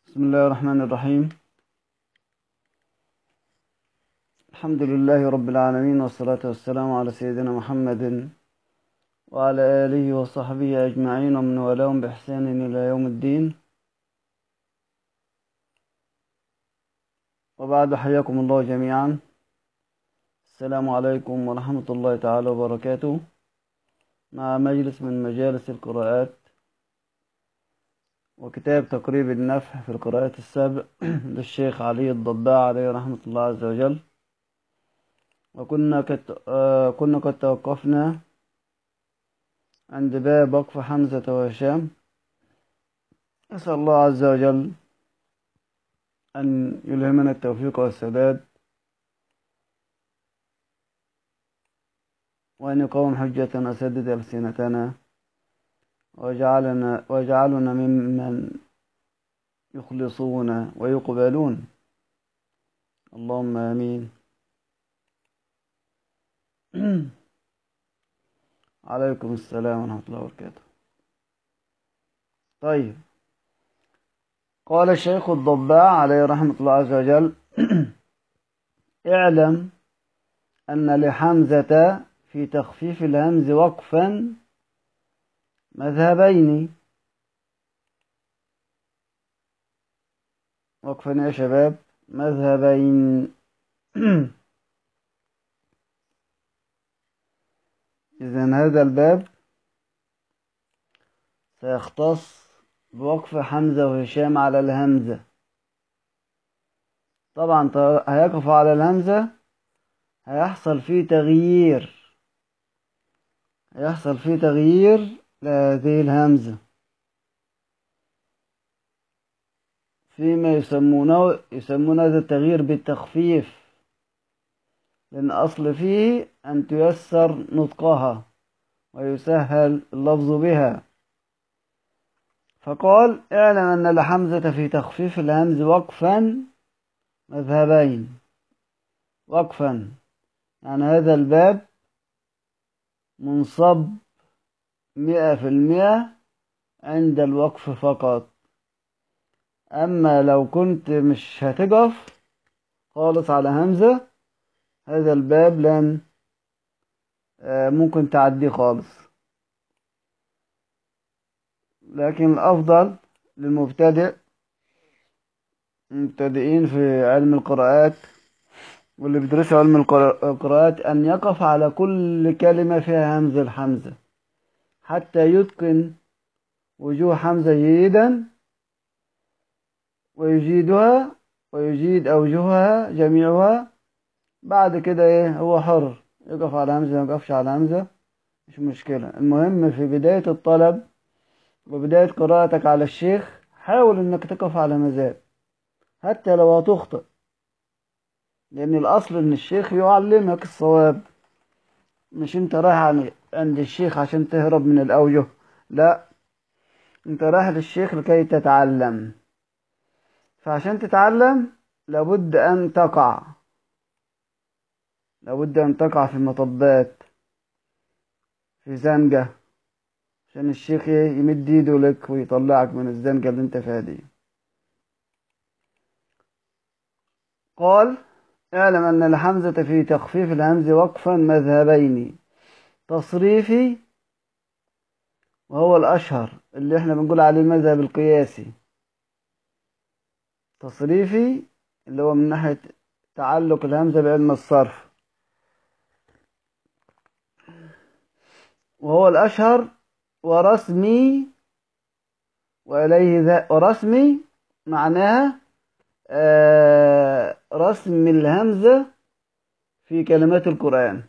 بسم الله الرحمن الرحيم الحمد لله رب العالمين والصلاة والسلام على سيدنا محمد وعلى آله وصحبه أجمعين ومن والاهم بإحسان إلى يوم الدين وبعد حياكم الله جميعا السلام عليكم ورحمة الله تعالى وبركاته مع مجلس من مجالس القراءات وكتاب تقريب النفع في القراءات السبع للشيخ علي الضباع عليه رحمة الله عز وجل وكنا قد آه كنا قد توقفنا عند باب وقف حمزة وهشام أسأل الله عز وجل أن يلهمنا التوفيق والسداد وأن يقوم حجة أسدد ألسنتنا وجعلنا وجعلنا ممن يخلصون ويقبلون اللهم آمين عليكم السلام ورحمة الله وبركاته طيب قال الشيخ الضباع عليه رحمة الله عز وجل اعلم أن لحمزة في تخفيف الهمز وقفا مذهبين وقفا يا شباب مذهبين إذا هذا الباب سيختص بوقف حمزة وهشام على الهمزة طبعا هيقف على الهمزة هيحصل فيه تغيير هيحصل فيه تغيير لهذه الهمزة فيما يسمونه يسمون هذا التغيير بالتخفيف لأن أصل فيه أن تيسر نطقها ويسهل اللفظ بها فقال اعلم أن لحمزة في تخفيف الهمز وقفا مذهبين وقفا يعني هذا الباب منصب مئة في المئة عند الوقف فقط أما لو كنت مش هتقف خالص على همزة هذا الباب لن ممكن تعديه خالص لكن الأفضل للمبتدئ المبتدئين في علم القراءات واللي بيدرسوا علم القراءات أن يقف على كل كلمة فيها همز الحمزة حتى يتقن وجوه حمزة جيدا ويجيدها ويجيد أوجهها جميعها بعد كده ايه هو حر يقف على همزة ما يقفش على همزة مش مشكلة المهم في بداية الطلب وبداية قراءتك على الشيخ حاول انك تقف على مزاج حتى لو هتخطئ لان الاصل ان الشيخ يعلمك الصواب مش انت رايح عند الشيخ عشان تهرب من الاوجه لا انت رايح للشيخ لكي تتعلم فعشان تتعلم لابد ان تقع لابد ان تقع في مطبات في زنقة عشان الشيخ يمد ايده لك ويطلعك من الزنقة اللي انت فيها دي قال اعلم أن الحمزة في تخفيف الهمز وقفا مذهبين تصريفي وهو الأشهر اللي احنا بنقول عليه المذهب القياسي تصريفي اللي هو من ناحية تعلق الهمزة بعلم الصرف وهو الأشهر ورسمي وإليه ذا ورسمي معناها آه رسم الهمزة في كلمات القرآن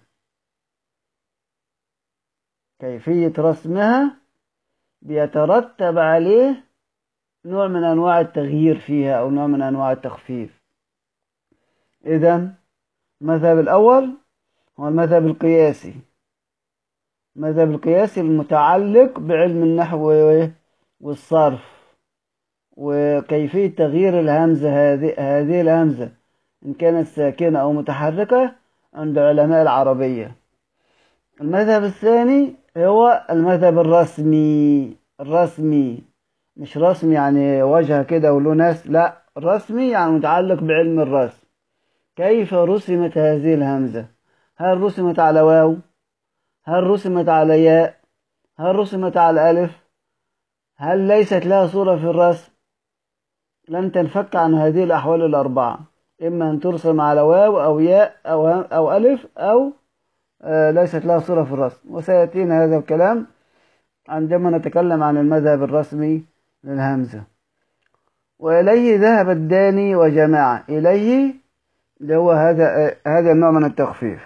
كيفية رسمها بيترتب عليه نوع من أنواع التغيير فيها أو نوع من أنواع التخفيف إذا المذهب الأول هو المذهب القياسي المذهب القياسي المتعلق بعلم النحو والصرف وكيفية تغيير الهمزة هذه هذه الهمزة إن كانت ساكنة أو متحركة عند علماء العربية المذهب الثاني هو المذهب الرسمي الرسمي مش رسم يعني وجه كده وله ناس لا رسمي يعني متعلق بعلم الرسم كيف رسمت هذه الهمزة هل رسمت على واو هل رسمت على ياء هل رسمت على ألف هل ليست لها صورة في الرسم لن تنفك عن هذه الأحوال الأربعة إما أن ترسم على واو أو ياء أو, أو ألف أو آه ليست لها صورة في الرسم وسيأتينا هذا الكلام عندما نتكلم عن المذهب الرسمي للهمزة وإليه ذهب الداني وجماعة إليه اللي هو هذا هذا النوع من التخفيف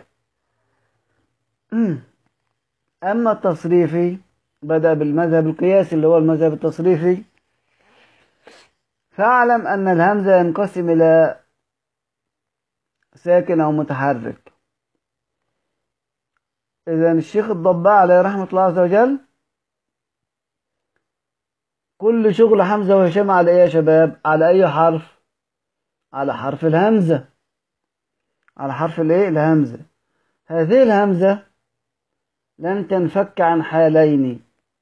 أما التصريفي بدأ بالمذهب القياسي اللي هو المذهب التصريفي فاعلم أن الهمزة ينقسم إلى ساكن أو متحرك إذا الشيخ الضباع عليه رحمة الله عز وجل كل شغل حمزة وهشام على إيه يا شباب على أي حرف على حرف الهمزة على حرف الإيه الهمزة هذه الهمزة لن تنفك عن حالين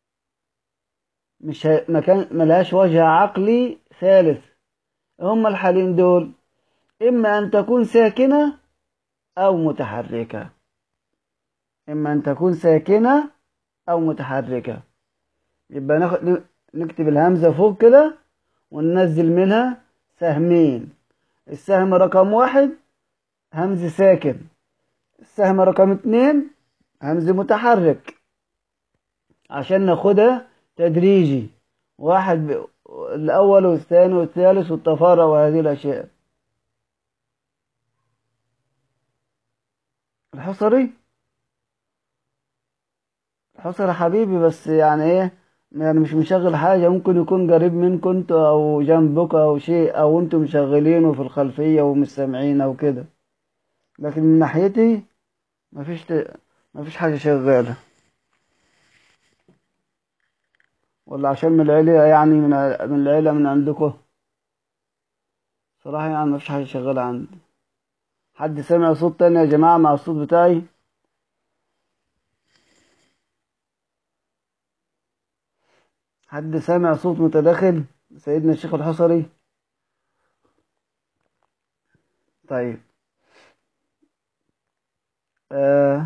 مش ه... مكان ملهاش وجه عقلي ثالث هما الحالين دول إما أن تكون ساكنة أو متحركة إما أن تكون ساكنة أو متحركة يبقى ناخد نكتب الهمزة فوق كده وننزل منها سهمين السهم رقم واحد همز ساكن السهم رقم اتنين همز متحرك عشان ناخدها تدريجي واحد ب... الأول والثاني والثالث والتفارع وهذه الأشياء الحصري الحصري حبيبي بس يعني ايه يعني مش مشغل حاجة ممكن يكون قريب منكم انتوا او جنبكم او شيء او انتوا مشغلينه في الخلفية ومش سامعين او كده لكن من ناحيتي مفيش ت... مفيش حاجة شغالة ولا عشان من العيلة يعني من من العيلة من عندكم صراحة يعني مفيش حاجة شغالة عندي حد سمع صوت تاني يا جماعة مع الصوت بتاعي حد سامع صوت متداخل سيدنا الشيخ الحصري طيب آه.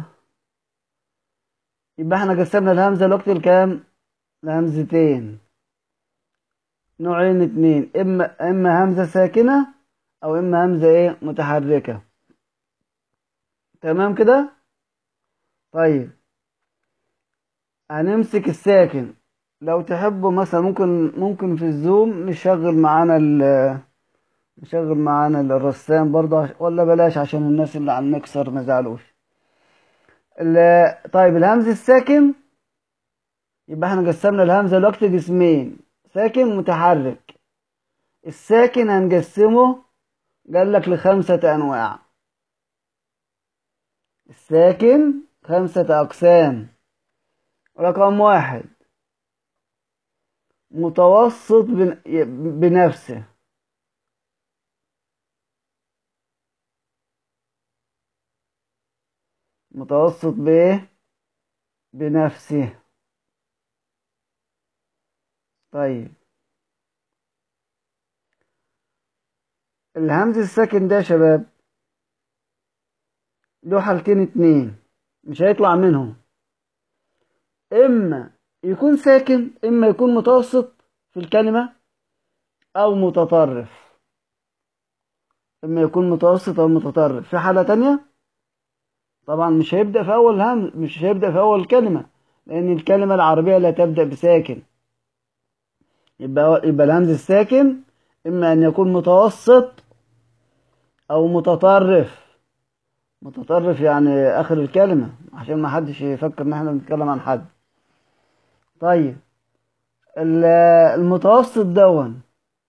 يبقى احنا قسمنا الهمزة الوقت الكام لهمزتين نوعين اتنين اما اما همزة ساكنة او اما همزة ايه متحركة تمام كده طيب هنمسك الساكن لو تحبوا مثلا ممكن ممكن في الزوم نشغل معانا ال نشغل معانا الرسام برضه ولا بلاش عشان الناس اللي على المكسر ما زعلوش طيب الهمز الساكن يبقى احنا قسمنا الهمزة الوقت قسمين ساكن متحرك الساكن هنقسمه قال لك لخمسة أنواع الساكن خمسة أقسام رقم واحد متوسط بنفسه متوسط بايه بنفسه طيب الهمز الساكن ده يا شباب له حالتين اتنين مش هيطلع منهم اما يكون ساكن اما يكون متوسط في الكلمة او متطرف اما يكون متوسط او متطرف في حالة تانية طبعا مش هيبدأ في اول هم مش هيبدأ في اول كلمة لان الكلمة العربية لا تبدأ بساكن يبقى يبقى الهمز الساكن اما ان يكون متوسط او متطرف متطرف يعني اخر الكلمة عشان ما حدش يفكر ان احنا بنتكلم عن حد طيب المتوسط دون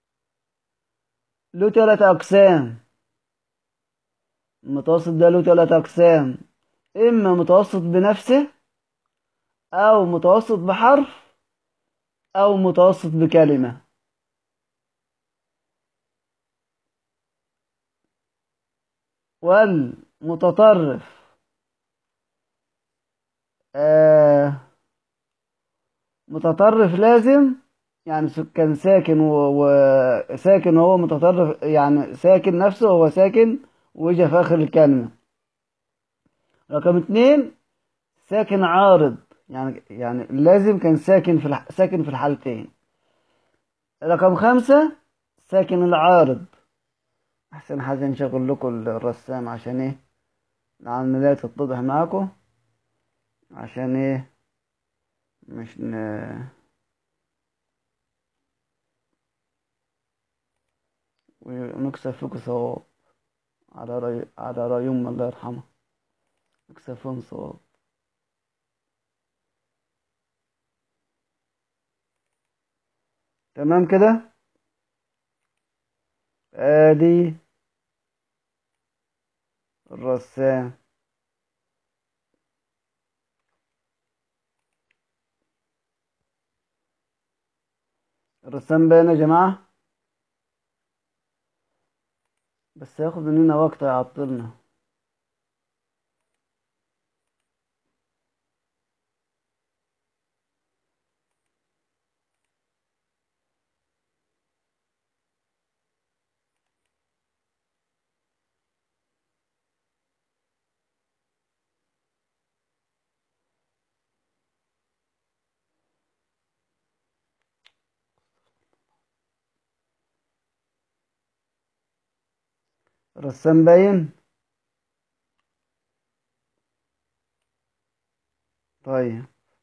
له تلات اقسام المتوسط ده له تلات اقسام اما متوسط بنفسه او متوسط بحرف او متوسط بكلمة والمتطرف آه متطرف لازم يعني س- كان ساكن وساكن وهو متطرف يعني ساكن نفسه وهو ساكن وإجا في آخر الكلمة رقم اتنين ساكن عارض يعني يعني لازم كان ساكن في الح... ساكن في الحالتين رقم خمسة ساكن العارض أحسن حاجة نشغل لكم الرسام عشان إيه العملية تتضح معاكم عشان إيه مش ن... ونكسب فيكم ثواب على رأي على رأي أم الله يرحمها نكسب فيهم ثواب تمام كده ادي الرسام الرسام باين يا جماعة بس هياخد مننا وقت هيعطلنا الرسام باين طيب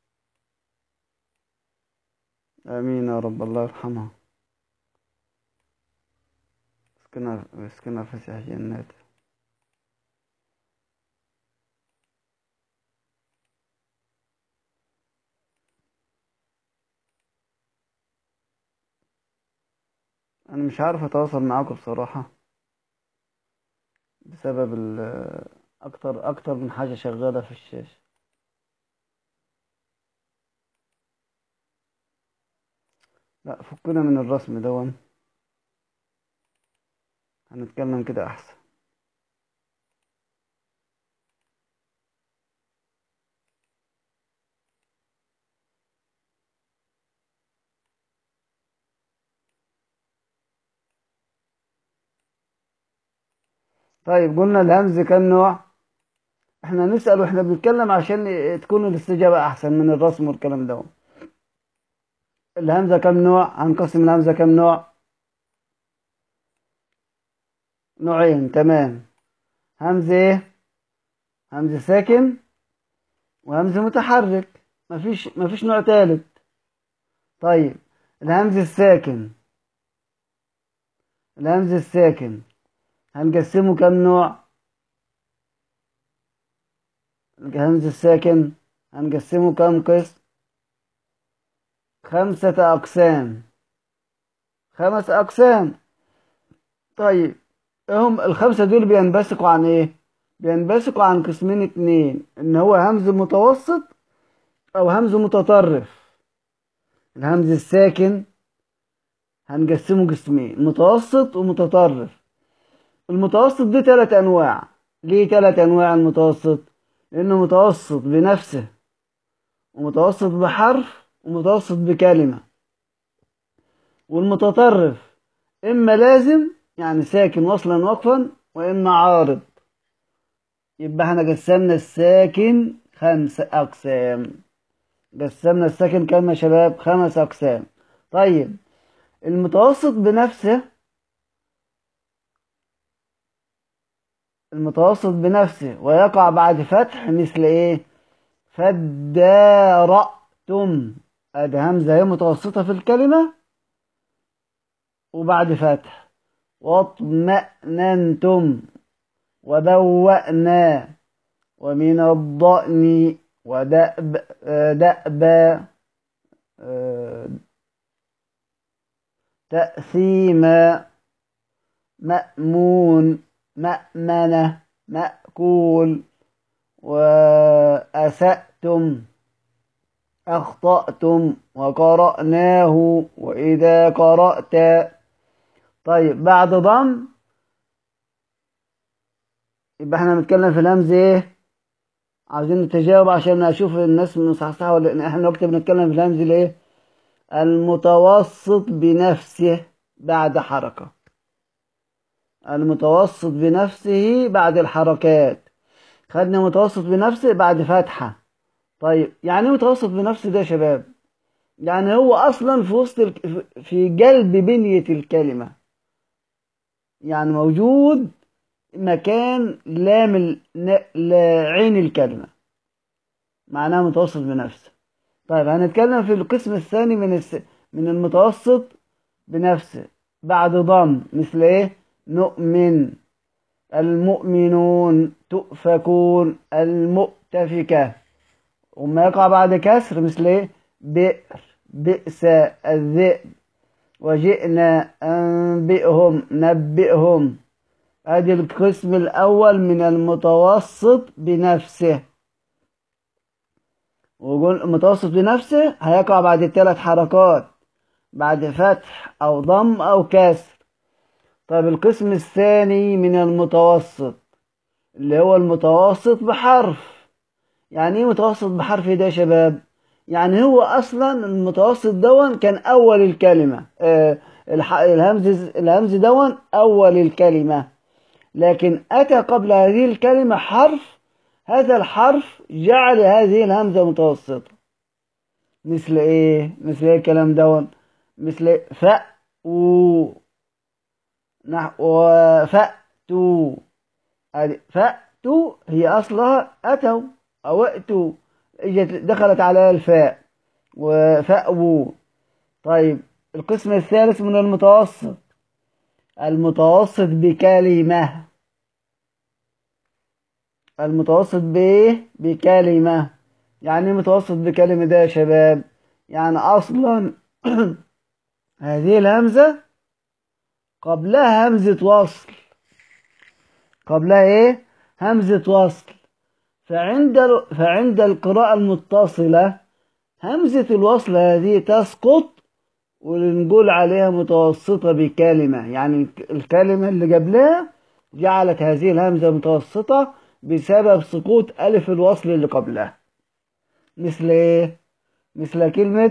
امين يا رب الله يرحمها اسكنها اسكنها فسيح جنات انا مش عارف اتواصل معاكم بصراحة بسبب ال اكتر اكتر من حاجة شغالة في الشاشة لا فكنا من الرسم دون هنتكلم كده احسن طيب قلنا الهمز كم نوع احنا نسأل واحنا بنتكلم عشان تكون الاستجابة احسن من الرسم والكلام ده الهمزة كم نوع هنقسم الهمزة كم نوع نوعين تمام همزة ايه همزة ساكن وهمزة متحرك مفيش مفيش نوع تالت طيب الهمز الساكن الهمز الساكن هنقسمه كم نوع الهمز الساكن هنقسمه كم قسم خمسة أقسام خمس أقسام طيب هم الخمسة دول بينبثقوا عن إيه؟ بينبثقوا عن قسمين اتنين إن هو همز متوسط أو همز متطرف الهمز الساكن هنقسمه قسمين متوسط ومتطرف المتوسط دي تلات أنواع ليه تلات أنواع المتوسط؟ لأنه متوسط بنفسه ومتوسط بحرف ومتوسط بكلمة والمتطرف إما لازم يعني ساكن وصلا وقفا وإما عارض يبقى احنا قسمنا الساكن خمس أقسام قسمنا الساكن كم يا شباب خمس أقسام طيب المتوسط بنفسه المتوسط بنفسه ويقع بعد فتح مثل ايه فادارأتم ادي همزة هي متوسطة في الكلمة وبعد فتح واطمأننتم وبوأنا ومن الضأن ودأب دأبا تأثيما مأمون مأمنة مأكول وأسأتم أخطأتم وقرأناه وإذا قرأت طيب بعد ضم يبقى احنا بنتكلم في الهمز ايه عاوزين نتجاوب عشان اشوف الناس مصحصحة ولا احنا وقت بنتكلم في الهمز الايه المتوسط بنفسه بعد حركة المتوسط بنفسه بعد الحركات خدنا متوسط بنفسه بعد فتحة طيب يعني ايه متوسط بنفسه ده يا شباب يعني هو اصلا في وسط الك... في قلب بنية الكلمة يعني موجود مكان لام ال... عين الكلمة معناها متوسط بنفسه طيب هنتكلم في القسم الثاني من الس... من المتوسط بنفسه بعد ضم مثل ايه نؤمن المؤمنون تؤفكون المؤتفكة وما يقع بعد كسر مثل ايه بئر بئس الذئب وجئنا أنبئهم نبئهم ادي القسم الاول من المتوسط بنفسه وقول المتوسط بنفسه هيقع بعد الثلاث حركات بعد فتح او ضم او كسر طيب القسم الثاني من المتوسط اللي هو المتوسط بحرف يعني ايه متوسط بحرف ده يا شباب يعني هو اصلا المتوسط دون كان اول الكلمه آه الهمز الهمز دون اول الكلمه لكن اتى قبل هذه الكلمه حرف هذا الحرف جعل هذه الهمزه متوسطه مثل ايه مثل ايه الكلام دون مثل فأو نحو فأتوا فأتوا هي أصلها أتوا أو أتوا دخلت على الفاء وفأووا طيب القسم الثالث من المتوسط المتوسط بكلمة المتوسط بايه بكلمة يعني متوسط بكلمة ده يا شباب يعني أصلا هذه الهمزة قبلها همزة وصل قبلها ايه همزة وصل فعند فعند القراءة المتصلة همزة الوصل هذه تسقط ونقول عليها متوسطة بكلمة يعني الكلمة اللي قبلها جعلت هذه الهمزة متوسطة بسبب سقوط ألف الوصل اللي قبلها مثل ايه مثل كلمة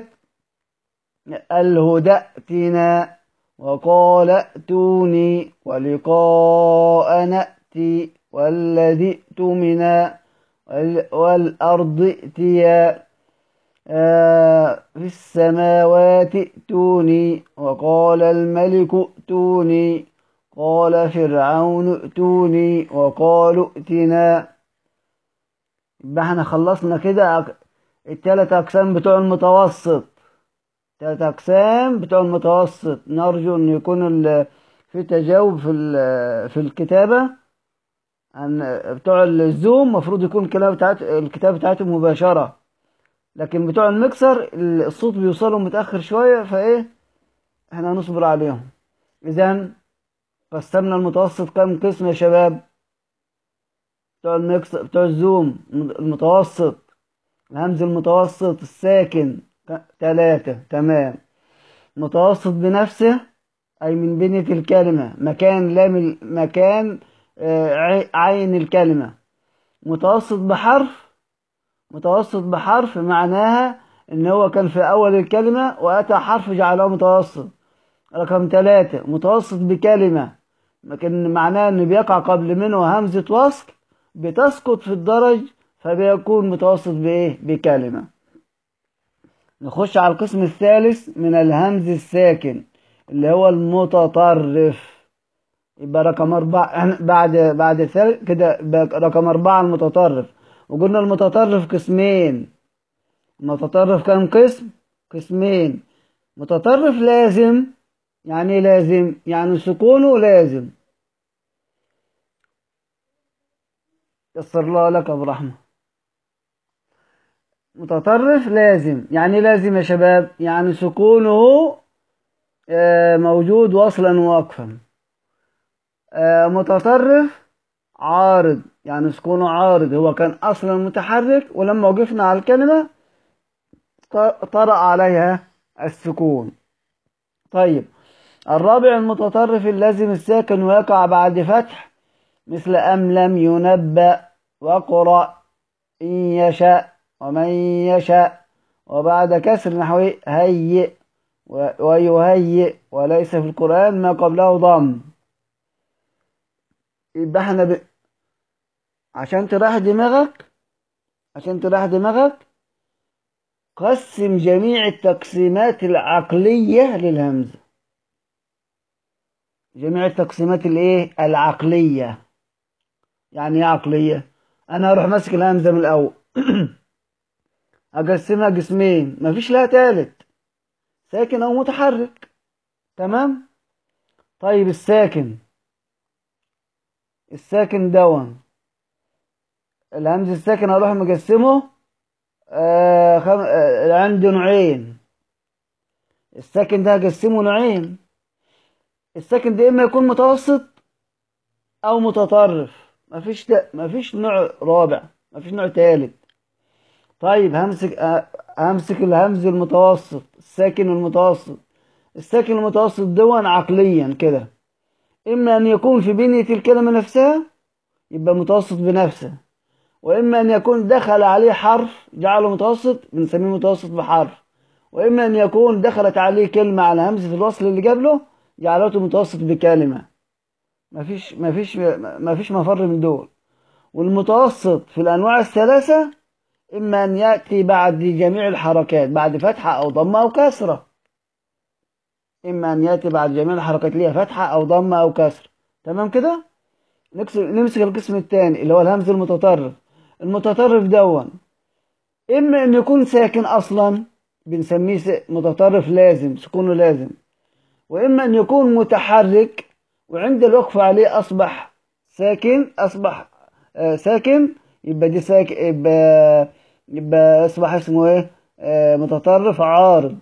الهدى ائتنا وقال ائتوني ولقاء نأتي والذي ائتمنا والأرض ائتيا آه في السماوات ائتوني وقال الملك ائتوني قال فرعون ائتوني وقالوا ائتنا يبقى احنا خلصنا كده التلات أقسام بتوع المتوسط تلات أقسام بتوع المتوسط نرجو أن يكون في تجاوب في في الكتابة عن بتوع الزوم المفروض يكون الكلام بتاعت الكتاب بتاعتهم مباشرة لكن بتوع المكسر الصوت بيوصلهم متأخر شوية فإيه احنا هنصبر عليهم إذا قسمنا المتوسط كم قسم يا شباب بتوع المكسر بتوع الزوم المتوسط الهمز المتوسط الساكن ثلاثة تمام متوسط بنفسه أي من بنية الكلمة مكان لام مكان عين الكلمة متوسط بحرف متوسط بحرف معناها ان هو كان في اول الكلمة واتى حرف جعله متوسط رقم ثلاثة متوسط بكلمة لكن معناه ان بيقع قبل منه همزة وصل بتسقط في الدرج فبيكون متوسط بايه بكلمة نخش على القسم الثالث من الهمز الساكن اللي هو المتطرف يبقى رقم أربعة بعد بعد الثالث كده رقم أربعة المتطرف وقلنا المتطرف قسمين المتطرف كم قسم؟ قسمين متطرف لازم يعني لازم يعني سكونه لازم يسر الله لك أبو رحمة متطرف لازم يعني لازم يا شباب يعني سكونه موجود وصلا ووقفا متطرف عارض يعني سكونه عارض هو كان اصلا متحرك ولما وقفنا على الكلمة طرأ عليها السكون طيب الرابع المتطرف اللازم الساكن ويقع بعد فتح مثل أم لم ينبأ وقرأ إن يشاء ومن يشاء وبعد كسر نحو هيئ و- ويهيئ وليس في القرآن ما قبله ضم يبقى احنا ب... عشان تريح دماغك عشان تريح دماغك قسم جميع التقسيمات العقلية للهمزة جميع التقسيمات الايه العقلية يعني ايه عقلية انا هروح ماسك الهمزة من الاول اقسمها قسمين مفيش لها تالت ساكن او متحرك تمام طيب الساكن الساكن دون الهمز الساكن هروح مقسمه آه خم... آه عنده نوعين الساكن ده هقسمه نوعين الساكن ده اما يكون متوسط او متطرف مفيش ده مفيش نوع رابع مفيش نوع تالت طيب همسك آه، همسك الهمز المتوسط الساكن المتوسط الساكن المتوسط دون عقليا كده اما ان يكون في بنية الكلمة نفسها يبقى متوسط بنفسه واما ان يكون دخل عليه حرف جعله متوسط بنسميه متوسط بحرف واما ان يكون دخلت عليه كلمة على همزة الوصل اللي قبله جعلته متوسط بكلمة مفيش مفيش مفيش مفر من دول والمتوسط في الانواع الثلاثة اما ان ياتي بعد جميع الحركات بعد فتحة او ضمة او كسرة اما ان ياتي بعد جميع الحركات ليها فتحة او ضمة او كسرة تمام كده نكس- نمسك القسم الثاني اللي هو الهمز المتطرف المتطرف دون اما ان يكون ساكن اصلا بنسميه س- متطرف لازم سكونه لازم واما ان يكون متحرك وعند الوقف عليه اصبح ساكن اصبح آه، ساكن يبقى دي ساكن يبقى يبقى اصبح اسمه ايه آه، متطرف عارض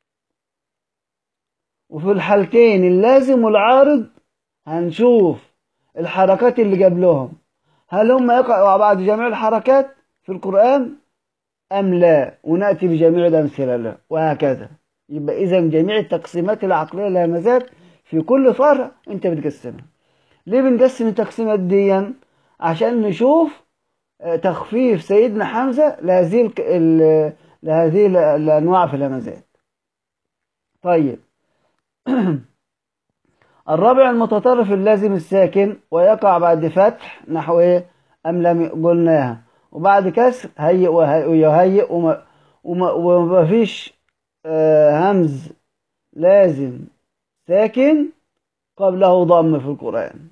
وفي الحالتين اللازم والعارض هنشوف الحركات اللي قبلهم هل هم يقعوا بعد جميع الحركات في القرآن أم لا ونأتي بجميع الأمثلة له وهكذا يبقى إذا جميع التقسيمات العقلية للهمزات في كل فرع أنت بتقسمها ليه بنقسم التقسيمات دي عشان نشوف آه، تخفيف سيدنا حمزة لهذه الك- ال- لهذه ال- الأنواع في الهمزات طيب الرابع المتطرف اللازم الساكن ويقع بعد فتح نحو ايه أم لم قلناها وبعد كسر هيئ وهي- ويهيئ وما, وما, وما فيش آه، همز لازم ساكن قبله ضم في القرآن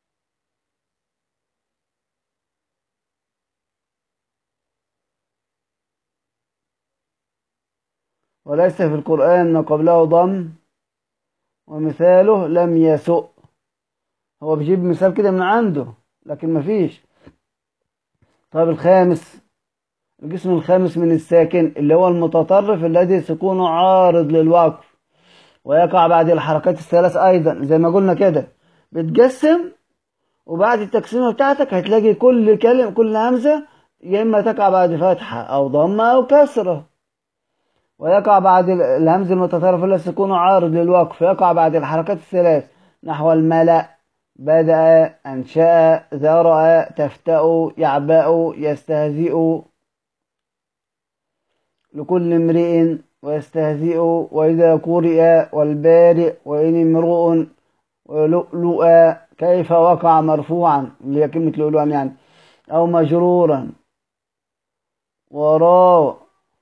وليس في القرآن ما قبله ضم ومثاله لم يسؤ هو بيجيب مثال كده من عنده لكن مفيش طيب الخامس القسم الخامس من الساكن اللي هو المتطرف الذي سكونه عارض للوقف ويقع بعد الحركات الثلاث أيضا زي ما قلنا كده بتقسم وبعد التقسيمة بتاعتك هتلاقي كل كلمة كل همزة يا إما تقع بعد فتحة أو ضمة أو كسرة ويقع بعد ال- الهمز المتطرف الذي سكونه عارض للوقف يقع بعد الحركات الثلاث نحو الملأ بدأ أنشأ ذرأ تفتأ يعبأ يستهزئ لكل امرئ ويستهزئ وإذا قرئ والبارئ وإن امرؤ ولؤلؤ كيف وقع مرفوعا اللي هي كلمة لؤلؤا يعني أو مجرورا وراء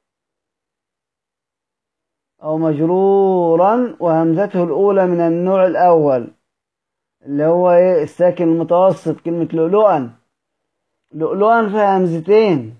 أو مجرورا وهمزته الأولى من النوع الأول اللي هو إيه الساكن المتوسط كلمة لؤلؤا لؤلؤا فيها همزتين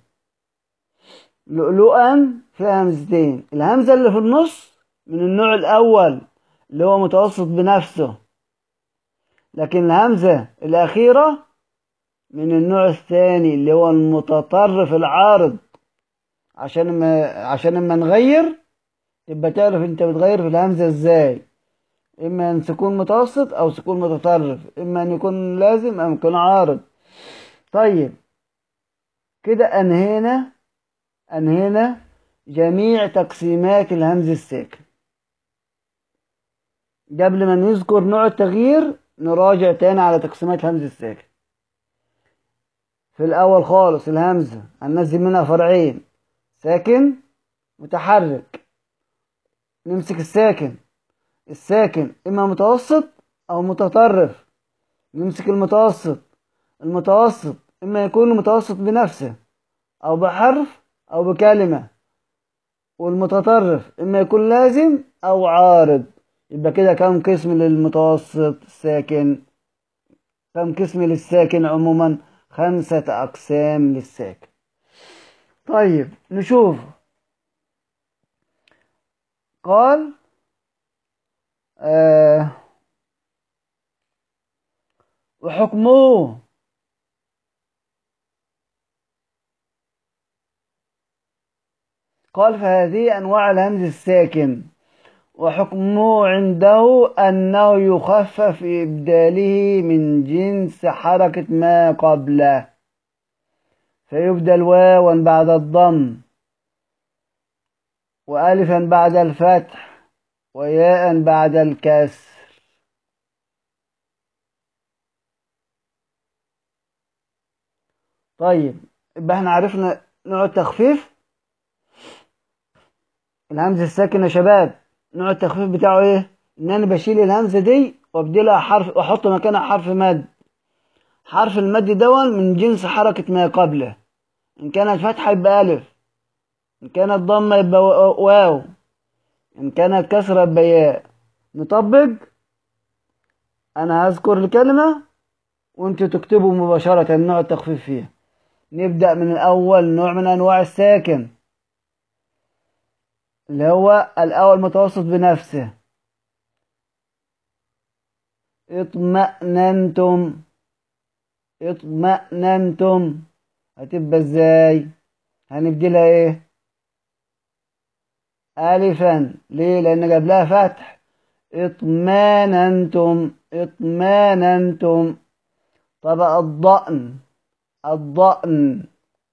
لؤلؤا فيها همزتين الهمزة اللي في النص من النوع الأول اللي هو متوسط بنفسه لكن الهمزة الأخيرة من النوع الثاني اللي هو المتطرف العارض عشان ما عشان اما نغير تبقى تعرف انت بتغير في الهمزة ازاي اما ان سكون متوسط او سكون متطرف اما ان يكون لازم او يكون عارض طيب كده انهينا انهينا جميع تقسيمات الهمز الساكن قبل ما نذكر نوع التغيير نراجع تاني على تقسيمات الهمز الساكن في الأول خالص الهمزة هننزل منها فرعين ساكن متحرك نمسك الساكن الساكن إما متوسط أو متطرف نمسك المتوسط المتوسط إما يكون متوسط بنفسه أو بحرف أو بكلمة والمتطرف إما يكون لازم أو عارض يبقى كده كم قسم للمتوسط الساكن كم قسم للساكن عموما خمسة أقسام للساكن طيب نشوف قال آه وحكمه قال فهذه أنواع الهمز الساكن وحكمه عنده أنه يخفف إبداله من جنس حركة ما قبله فيبدل واوا بعد الضم وألفا بعد الفتح وياء بعد الكسر طيب يبقى احنا عرفنا نوع التخفيف الهمزة الساكنة يا شباب نوع التخفيف بتاعه ايه ان انا بشيل الهمزة دي وابدلها حرف واحط مكانها حرف مد حرف المد دون من جنس حركة ما قبله ان كانت فتحة يبقى الف ان كانت ضمة يبقى واو ان كانت كسرة يبقى ياء نطبق انا هذكر الكلمة وانتوا تكتبوا مباشرة نوع التخفيف فيها نبدأ من الأول نوع من أنواع الساكن اللي هو الأول متوسط بنفسه اطمأننتم اطمأننتم هتبقى ازاي هنبدلها ايه ألفا ليه لأن جاب لها فتح اطماننتم اطماننتم طب الضأن الضأن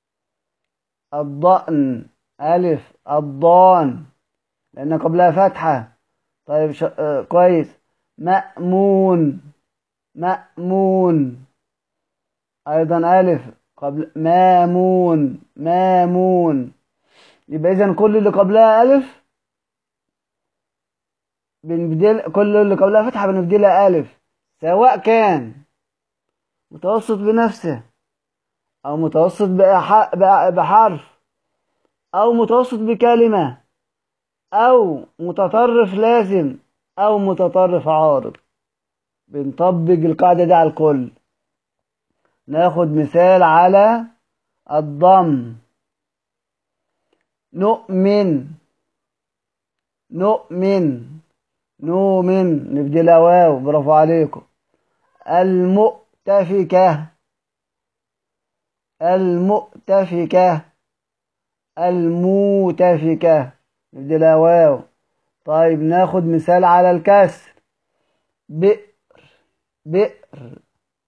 الضأن ألف الضان لأن قبلها فتحة طيب ش... آه كويس مأمون مأمون أيضا ألف قبل مامون مامون يبقى إذا كل اللي قبلها ألف بنبدل كل اللي قبلها فتحة بنبدلها ألف سواء كان متوسط بنفسه أو متوسط بحرف أو متوسط بكلمة أو متطرف لازم أو متطرف عارض بنطبق القاعدة دي على الكل ناخد مثال على الضم نؤمن نؤمن نؤمن نبدلها واو برافو عليكم المؤتفكة المؤتفكة الموتفكة نبدلها واو طيب ناخد مثال على الكسر بئر بئر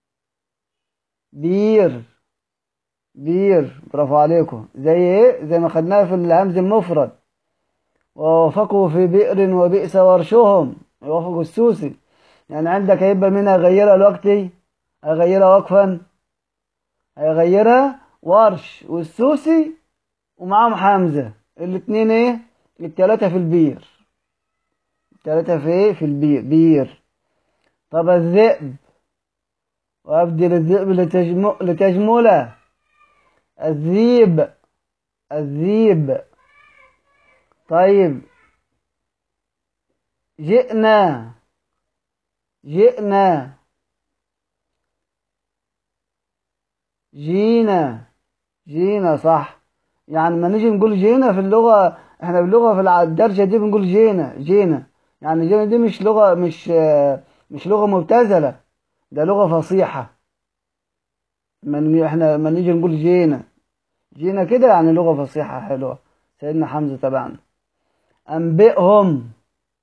بير بير برافو عليكم زي ايه زي ما خدناها في الهمز المفرد ووافقوا في بئر وبئس ورشهم يوافقوا السوسي يعني عندك هيبقى منها غيرها الوقتي هيغيرها وقفا هيغيرها ورش والسوسي ومعاهم حمزة الاتنين ايه التلاتة في البير التلاتة في ايه في البير بير طب الذئب وابدل الذئب لتجم... لتجمله الذيب الذيب طيب جئنا جئنا جينا جينا صح يعني ما نيجي نقول جينا في اللغة احنا باللغة في الدرجة دي بنقول جينا جينا يعني جينا دي مش لغة مش مش لغة مبتذلة ده لغة فصيحة من احنا ما نيجي نقول جينا جينا كده يعني لغة فصيحة حلوة سيدنا حمزة تبعنا أنبئهم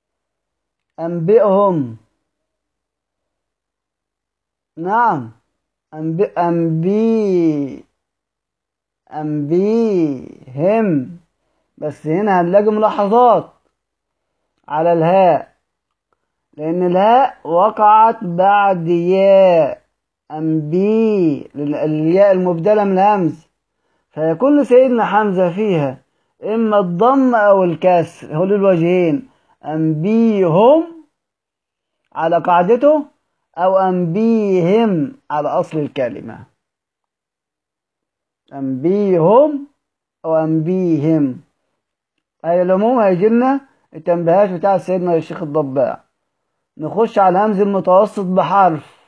أنبئهم نعم أنبي أنبي أنبيهم بس هنا هنلاقي ملاحظات على الهاء لأن الهاء وقعت بعد ياء أنبي الياء المبدلة من الهمز فيكون سيدنا حمزة فيها إما الضم أو الكسر هو للوجهين أنبيهم على قاعدته أو أنبيهم على أصل الكلمة أنبيهم أو أنبيهم أي العموم هيجي لنا التنبيهات بتاع سيدنا الشيخ الضباع نخش على الهمز المتوسط بحرف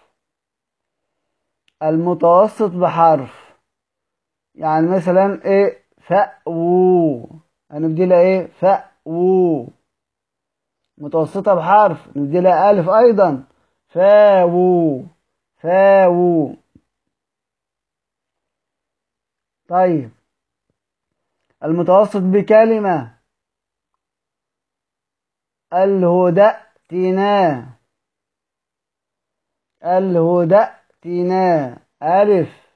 المتوسط بحرف يعني مثلا ايه فأو هنبدي لها ايه فأو متوسطة بحرف نبدي لها ألف أيضا فاو فاو طيب المتوسط بكلمة الهدأتنا الهدأتنا ألف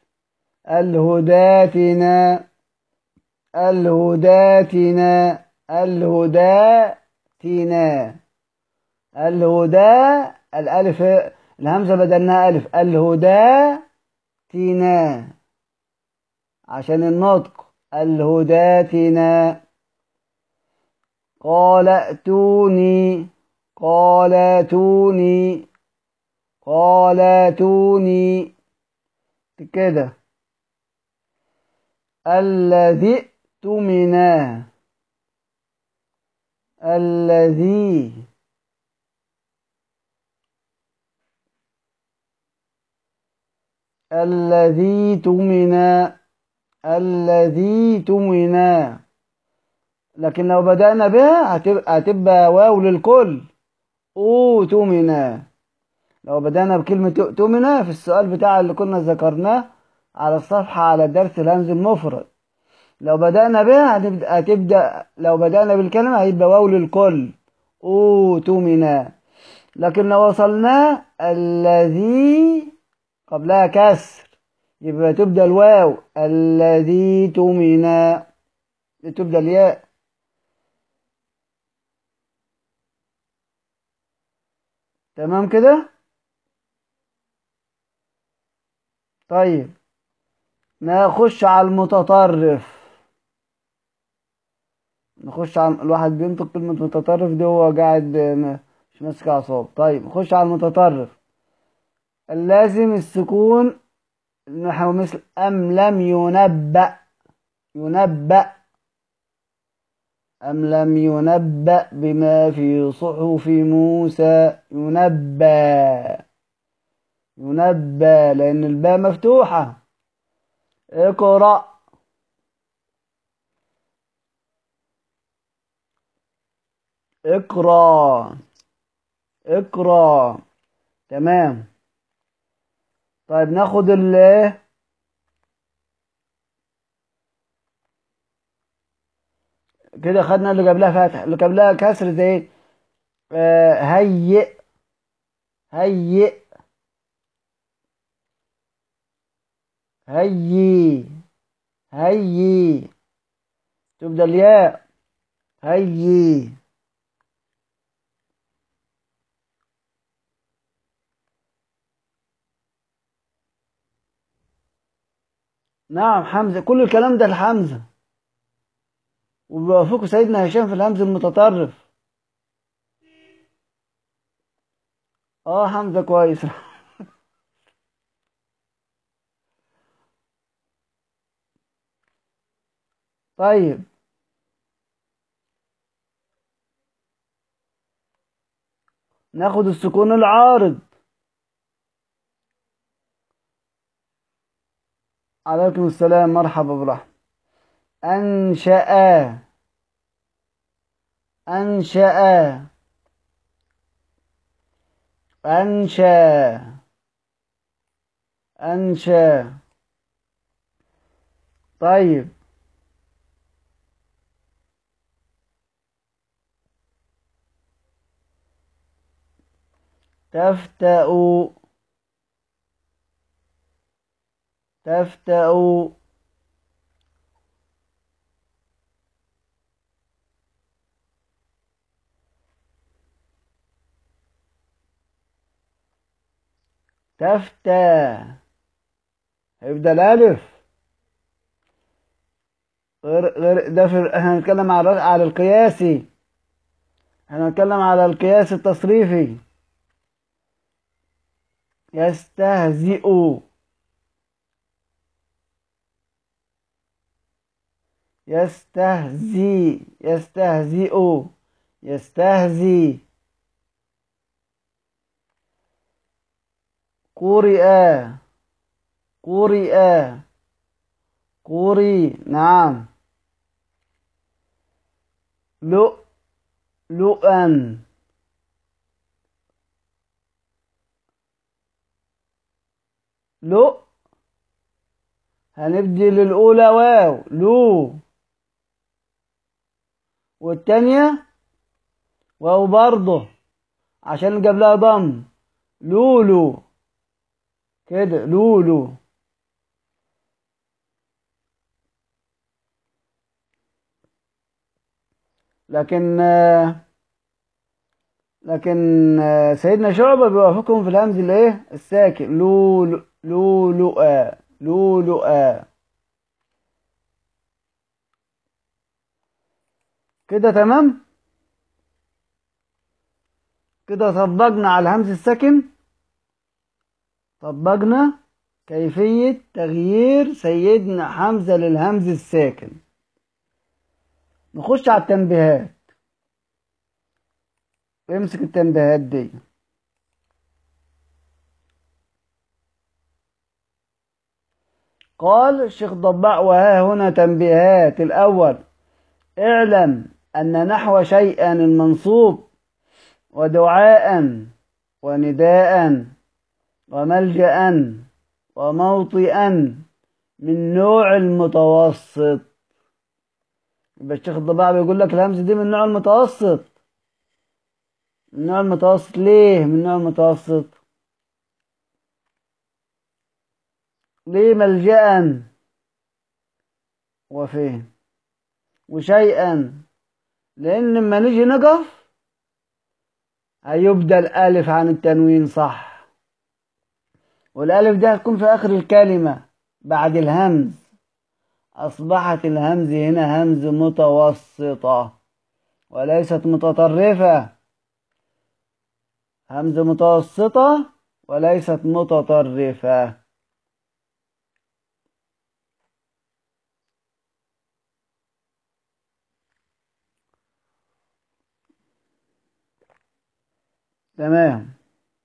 الهداتنا الهداتنا الهداتنا الهدى الألف الهمزة بدلناها ألف الهداتنا عشان النطق الهداتنا قال ائتوني قال ائتوني قال ائتوني كده الذي ائتمنا الذي الذي تمنا الذي تمنا لكن لو بدأنا بها هتبقى واو للكل أوتمنا لو بدأنا بكلمة تؤتمنا في السؤال بتاع اللي كنا ذكرناه على الصفحة على درس الهمز المفرد لو بدأنا بها هتبدأ, هتبدأ لو بدأنا بالكلمة هيبقى واو للكل أوتمنا لكن لو وصلنا الذي قبلها كسر يبقى تبدأ الواو الذي تمنا تبدأ الياء تمام كده طيب نخش على المتطرف نخش على الواحد بينطق كلمة متطرف دي هو قاعد مش ماسك أعصاب طيب نخش على المتطرف اللازم السكون نحو مثل أم لم ينبأ ينبأ أم لم ينبأ بما في صحف موسى ينبأ ينبأ لأن الباء مفتوحة اقرأ اقرأ اقرأ تمام طيب ناخد ال كده خدنا اللي قبلها فتح اللي قبلها كسر زي آه هيئ هيئ هيي هيي تبدأ الياء هيي نعم حمزة كل الكلام ده لحمزة وبيوافقوا سيدنا هشام في الهمز المتطرف اه حمزة كويس طيب ناخد السكون العارض عليكم السلام مرحبا برحمة أنشأ أنشأ أنشأ أنشأ طيب تفتأ تفتأ تفتى هيبدأ الألف غير غير ده في احنا هنتكلم على على القياسي احنا هنتكلم على القياس التصريفي يستهزئ يستهزي يستهزئ يستهزي قرئ قرئ قري نعم لؤ لؤا لؤ هنبدل الأولى واو لو والتانية واو برضه عشان جاب لها ضم لولو كده لولو لكن لكن سيدنا شعبة بيوافقهم في الهمز الايه الساكن لو لو لؤا لو لؤا كده تمام كده طبقنا على الهمز الساكن طبقنا كيفية تغيير سيدنا حمزة للهمز الساكن نخش على التنبيهات امسك التنبيهات دي قال الشيخ ضباع وها هنا تنبيهات الأول اعلم أن نحو شيئا المنصوب ودعاء ونداء وملجأ وموطئا من نوع المتوسط يبقى الشيخ الضباع بيقول لك الهمزة دي من نوع المتوسط من نوع المتوسط ليه من نوع المتوسط ليه ملجأ وفين وشيئا لأن لما نيجي نقف هيبدأ الألف عن التنوين صح والألف ده هتكون في آخر الكلمة بعد الهمز أصبحت الهمز هنا همز متوسطة وليست متطرفة همز متوسطة وليست متطرفة تمام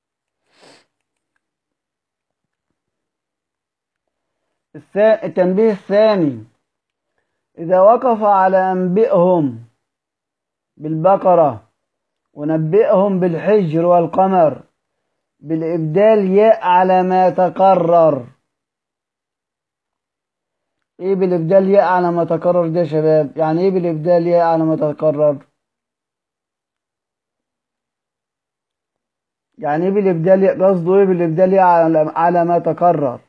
التنبيه الثاني إذا وقف على أنبئهم بالبقرة ونبئهم بالحجر والقمر بالإبدال ياء على ما تكرر إيه بالإبدال ياء على ما تكرر ده يا شباب يعني إيه بالإبدال ياء على ما تكرر يعني إيه بالإبدال ياء قصده إيه بالإبدال ياء على, على ما تكرر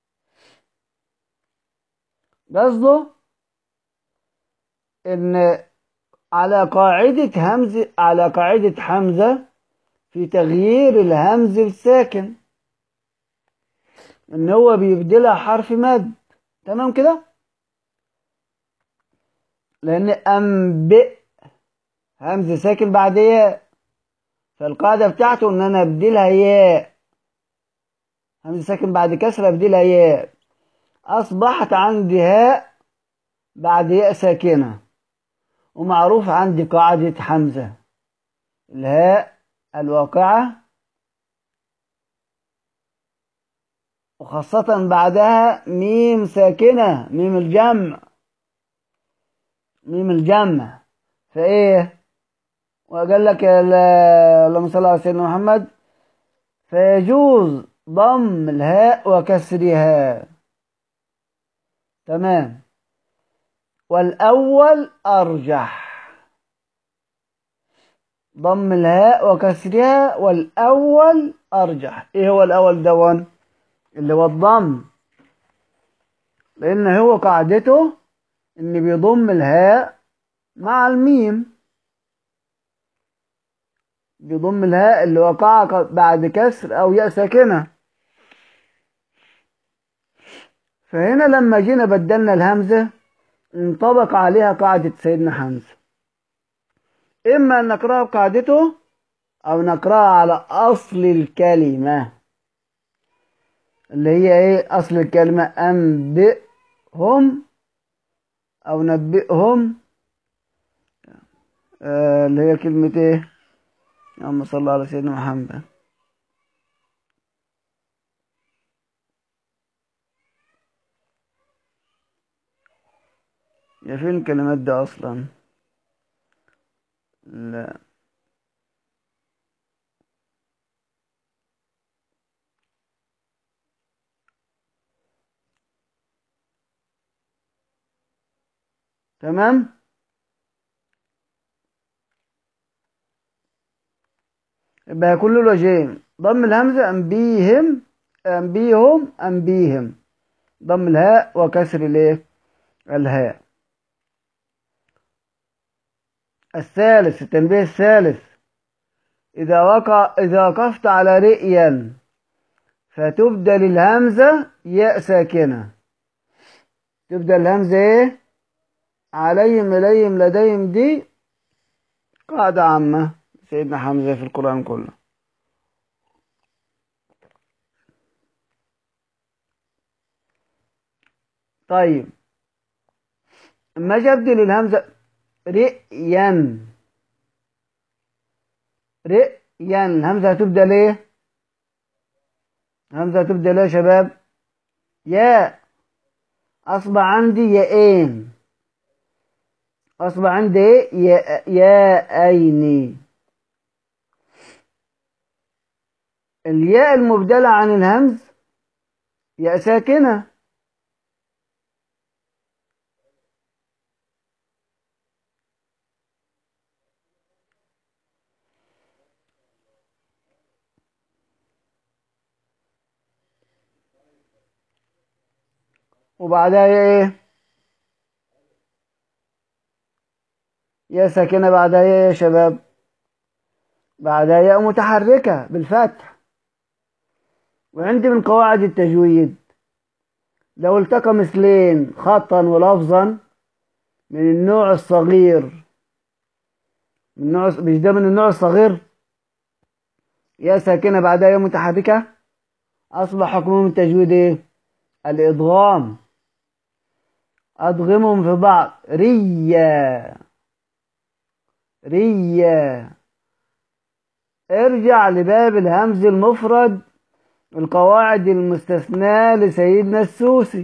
قصده ان على قاعدة همز على قاعدة حمزة في تغيير الهمز الساكن ان هو بيبدلها حرف مد تمام كده لان انبئ همز ساكن بعد ياء فالقاعدة بتاعته ان انا ابدلها ياء همز ساكن بعد كسرة ابدلها ياء أصبحت عندي هاء بعد ياء ساكنة ومعروف عندي قاعدة حمزة الهاء الواقعة وخاصة بعدها ميم ساكنة ميم الجمع ميم الجمع فإيه وقال لك اللهم صل على سيدنا محمد فيجوز ضم الهاء وكسرها تمام والأول أرجح ضم الهاء وكسرها والأول أرجح إيه هو الأول دون اللي هو الضم لأن هو قاعدته إن بيضم الهاء مع الميم بيضم الهاء اللي وقع بعد كسر أو ياء ساكنة فهنا لما جينا بدلنا الهمزة انطبق عليها قاعدة سيدنا حمزة إما أن نقرأها بقاعدته أو نقرأها على أصل الكلمة اللي هي إيه أصل الكلمة أنبئهم أو نبئهم آه اللي هي كلمة إيه اللهم صل على سيدنا محمد يا فين الكلمات دي أصلا لا تمام يبقى كل الوجهين ضم الهمزة أنبيهم أنبيهم أنبيهم ضم الهاء وكسر الايه الهاء الثالث التنبيه الثالث إذا وقع إذا وقفت على رئيا فتبدل الهمزة ياء ساكنة تبدل الهمزة إيه عليهم إليهم لديهم دي قاعدة عامة سيدنا حمزة في القرآن كله طيب اما اجي ابدل الهمزة رئيا رئيا الهمزة هتبدل ايه الهمزة هتبدل ايه يا شباب ياء اصبح عندي ياءين اصبح عندي ايه ياء ياءين الياء المبدلة عن الهمز ياء ساكنة وبعدها ايه يا ساكنة بعدها ايه يا شباب بعدها ياء متحركة بالفتح وعندي من قواعد التجويد لو التقى مثلين خطا ولفظا من النوع الصغير من النوع مش ده من النوع الصغير يا ساكنة بعدها ياء متحركة أصبح حكمهم التجويد ايه الإدغام أدغمهم في بعض ريا ريا ارجع لباب الهمز المفرد القواعد المستثناة لسيدنا السوسي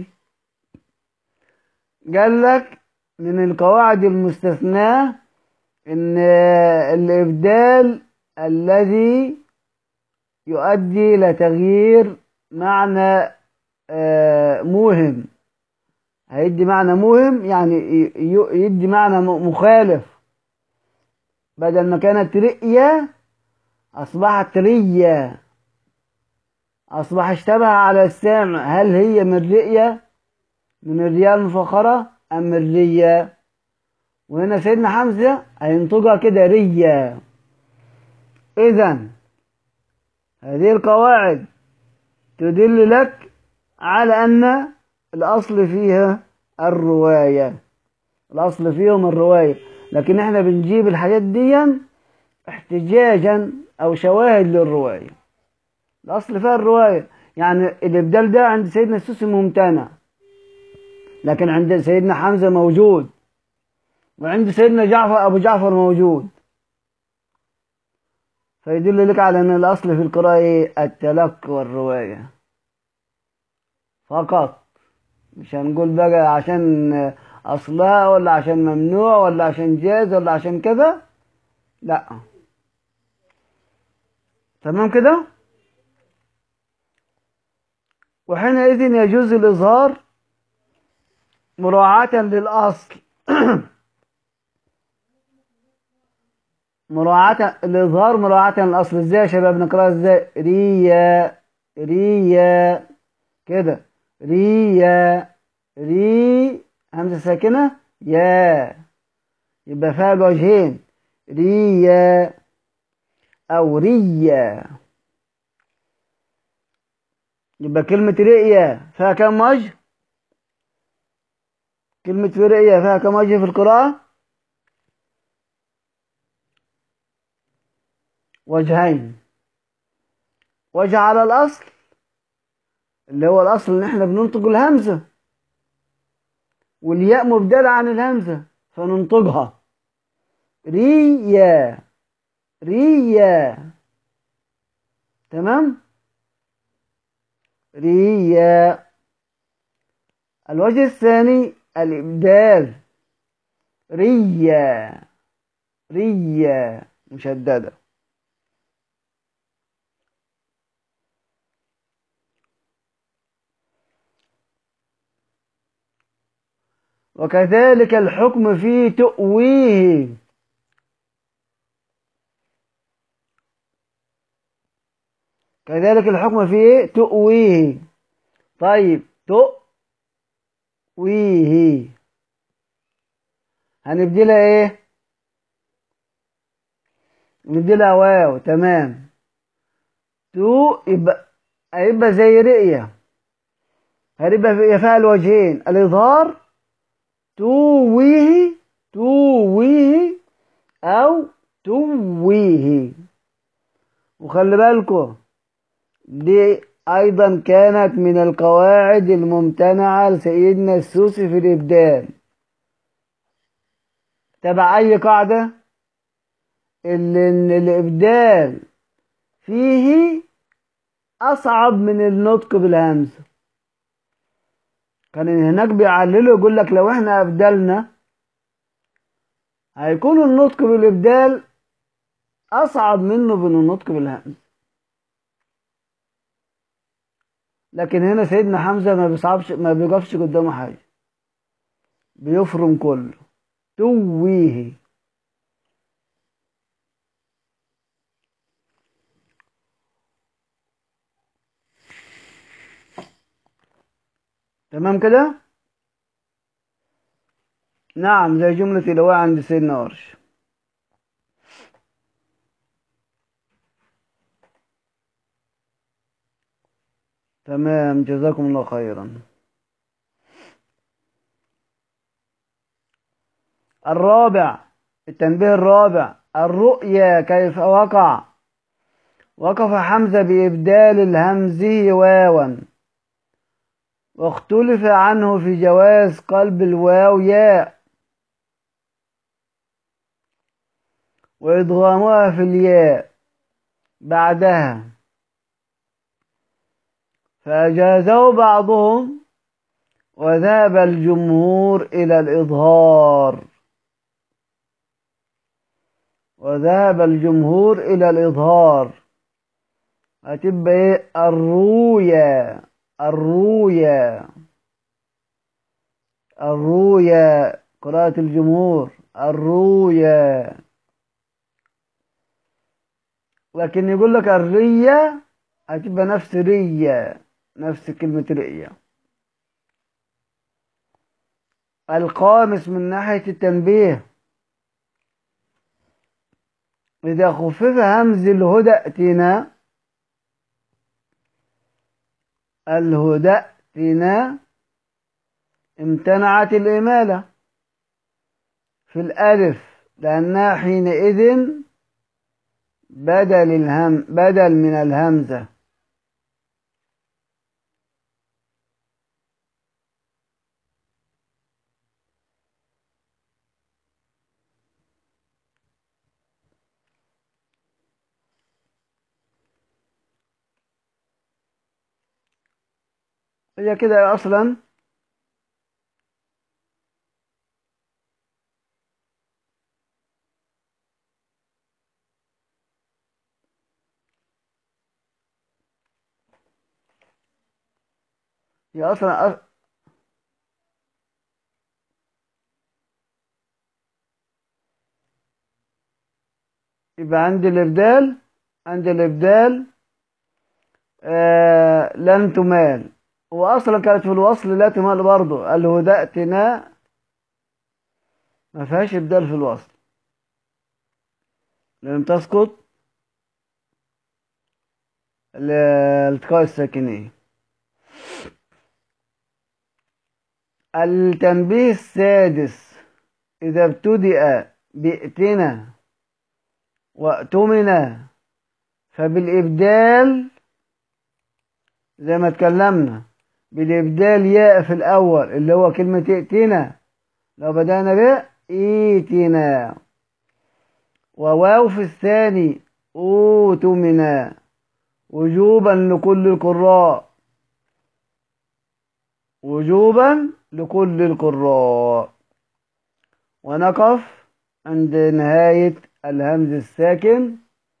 قال لك من القواعد المستثناة ان الابدال الذي يؤدي الى تغيير معنى موهم هيدي معنى موهم يعني يدي معنى مخالف بدل ما كانت رئية أصبحت رية أصبح اشتبه على السامع هل هي من رئية من الرياء المفخرة أم من رية وهنا سيدنا حمزة هينطقها كده رية إذا هذه القواعد تدل لك على أن الأصل فيها الرواية الأصل فيهم الرواية لكن احنا بنجيب الحاجات دي احتجاجا أو شواهد للرواية الأصل فيها الرواية يعني الإبدال ده عند سيدنا السوسي ممتنع لكن عند سيدنا حمزة موجود وعند سيدنا جعفر أبو جعفر موجود فيدل لك على أن الأصل في القراءة التلقي والرواية فقط مش هنقول بقى عشان أصلها ولا عشان ممنوع ولا عشان جاز ولا عشان كذا لا تمام كده وحينئذ يجوز الإظهار مراعاة للأصل مراعاة الإظهار مراعاة للأصل ازاي يا شباب نقرأها ازاي ريا ريا كده ريا ري همزة ساكنة يا يبقى فيها الوجهين ريا أو ريا يبقى كلمة رئية فيها كم وجه؟ كلمة رئية فيها كم وجه في القراءة؟ وجهين وجه على الأصل اللي هو الأصل إن إحنا بننطق الهمزة والياء مبدلة عن الهمزة فننطقها ريا ريا تمام ريا الوجه الثاني الإبدال ريا ريا مشددة وكذلك الحكم في تؤويه كذلك الحكم في ايه تؤويه طيب تؤويه هنبدلها ايه نبدلها واو تمام تو يبقى هيبقى زي رئية هيبقى فيها الوجهين الإظهار تويه تويه أو تويه وخلي بالكم دي أيضا كانت من القواعد الممتنعة لسيدنا السوسي في الإبدال تبع أي قاعدة اللي إن الإبدال فيه أصعب من النطق بالهمزة كان هناك بيعللوا يقول لك لو احنا أبدلنا هيكون النطق بالإبدال أصعب منه من النطق بالهمزة لكن هنا سيدنا حمزة ما بيصعبش ما بيقفش قدامه حاجة بيفرم كله تويه تمام كده نعم زي جملة الواء عند سيدنا ورش تمام جزاكم الله خيرا الرابع التنبيه الرابع الرؤيا كيف وقع وقف حمزة بإبدال الهمزه واوا واختلف عنه في جواز قلب الواو ياء وإدغامها في الياء بعدها فأجازه بعضهم وذهب الجمهور إلى الإظهار وذهب الجمهور إلى الإظهار هتبقى إيه الرؤيا الرؤيا الرؤيا قراءة الجمهور الرؤيا لكن يقول لك الرية هتبقى نفس رية نفس كلمة رئية القامس من ناحية التنبيه إذا خفف همز الهدى ائتنا الهدى ائتنا امتنعت الإمالة في الألف لأنها حينئذ بدل الهم بدل من الهمزة هي كده أصلا هي أصلا أ- يبقى عندي الإبدال عندي الإبدال آه لن تمال وأصلا كانت في الوصل لا تمال برضه الهدأتنا ما فيهاش إبدال في الوصل لم تسقط ل- التقاء الساكنين التنبيه السادس إذا ابتدأ بئتنا وأتمنا فبالإبدال زي ما اتكلمنا بالإبدال ياء في الأول اللي هو كلمة ائتنا لو بدأنا ب ايتنا وواو في الثاني اوتمنا وجوبا لكل القراء وجوبا لكل القراء ونقف عند نهاية الهمز الساكن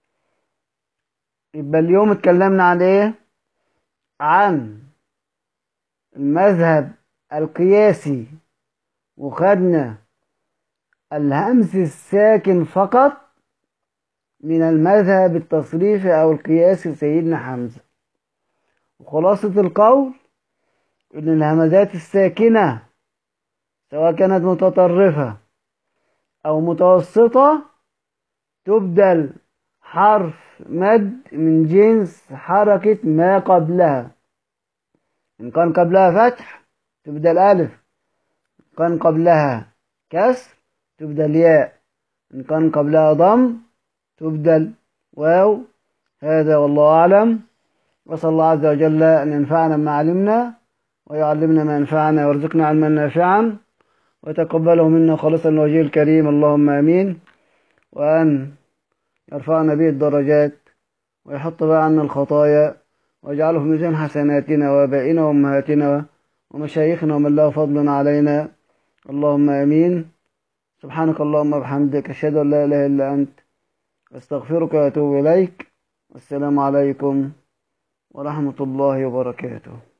يبقى اليوم اتكلمنا عن ايه عن المذهب القياسي وخدنا الهمز الساكن فقط من المذهب التصريفي او القياسي سيدنا حمزة وخلاصة القول ان الهمزات الساكنة سواء كانت متطرفة او متوسطة تبدل حرف مد من جنس حركة ما قبلها إن كان قبلها فتح تبدل ألف إن كان قبلها كسر تبدل ياء إن كان قبلها ضم تبدل واو هذا والله أعلم وصلى الله عز وجل أن ينفعنا بما علمنا ويعلمنا ما ينفعنا ويرزقنا علما نافعا وتقبله منا خالصا لوجهه الكريم اللهم آمين وأن يرفعنا به الدرجات ويحط بقى عنا الخطايا واجعله في ميزان حسناتنا وابائنا وامهاتنا ومشايخنا ومن له فضل علينا اللهم امين سبحانك اللهم وبحمدك اشهد ان لا اله الا انت استغفرك واتوب اليك والسلام عليكم ورحمه الله وبركاته